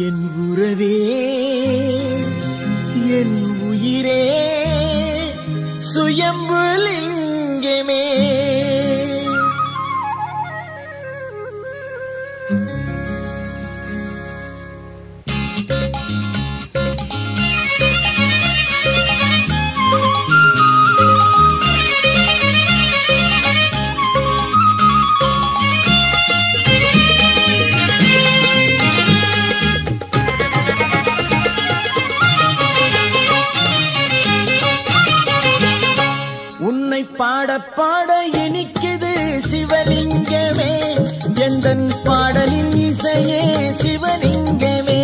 என் உறவே என் உயிரே சுயம்பு லிங்கமே உன்னை பாட பாட இனிக்குது சிவலிங்கமே எந்தன் பாடலின் இசையே சிவலிங்கமே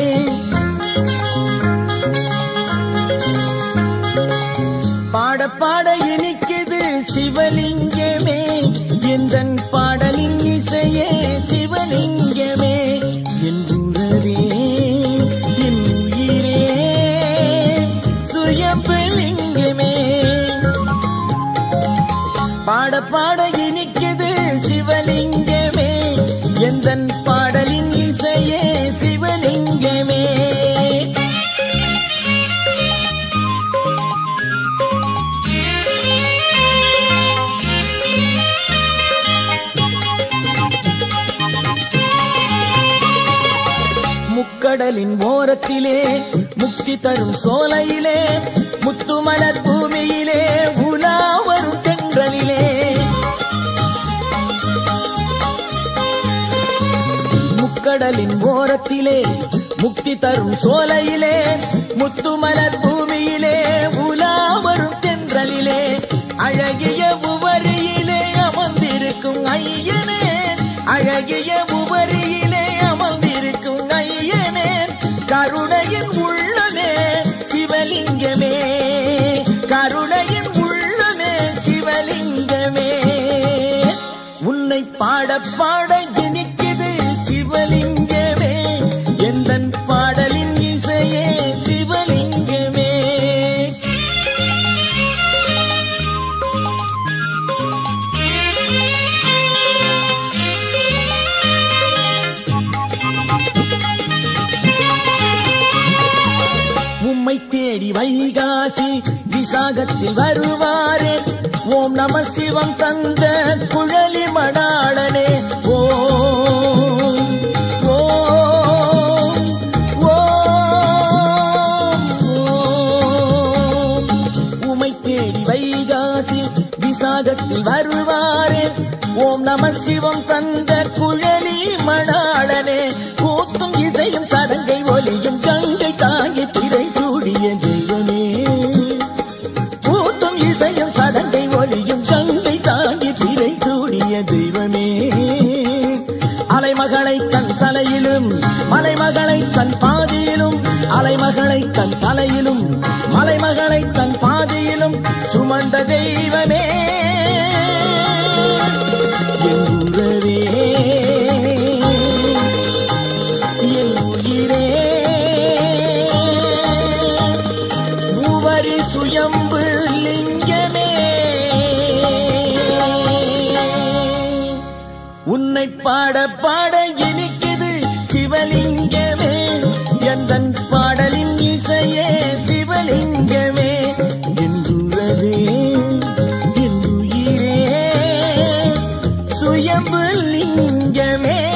பாட பாட இனிக்குது சிவலிங்கமே எந்தன் பாடலின் இசையே சிவலிங்கமே என் உறவே என் உயிரே சுயம்பலிங்கமே பாட பாட இனிக்குது சிவலிங்கமே எந்தன் பாடலின் இசையே சிவலிங்கமே முக்கடலின் ஓரத்திலே முக்தி தரும் சோலையிலே முத்துமலர் பூமியிலே உலா வரும் தென்றலிலே முக்கடலின் ஓரத்திலே முக்தி தரும் சோலையிலே முத்துமலர் பூமியிலே உலா வரும் தென்றலிலே அழகிய உவரியிலே அமர்ந்திருக்கும் ஐயனே அழகிய உவரியிலே அமர்ந்திருக்கும் ஐயனே கருணையின் உள்ளமே சிவலிங்கமே கருணையின் உள்ளமே சிவலிங்கமே உன்னை பாட பாட ஜனிக்குது சிவலிங்கமே எந்தன் பாடலின் இசையே சிவலிங்கமே உம்மை தேடி வைகாசி விசாகத்தில் வருவாரே ஓம் நம சிவம் தந்த குழலி மடாளனே ஓம் ஓம் ஓம் ஓம் உமை தேடி வைகாசி விசாகத்தில் வருவாரே ஓம் நம சிவம் தந்த குழலி மணாளனே கூத்தும் இசையும் சதங்கை ஒலியும் கங்கை தாங்கி திரை சூடிய தெய்வமே கூத்தும் இசையும் சதங்கை ஒலியும் கங்கை தாங்கி திரை சூடிய தெய்வமே அலைமகளை தன் தலையிலும் மலைமகளை தன் பாதியிலும் அலைமகளை தன் தலையிலும் மலைமகளை தன் பாதியிலும் சுமந்த தெய்வமே என் உறவே என் உயிரே மூவரி சுயம்பு லிங்கமே உன்னை பாட பாட இனிக்குது சிவலிங்கமே எந்தன் பாடலின் இசையே சிவலிங்கமே என் உறவே என் உயிரே சுயம்பு லிங்கமே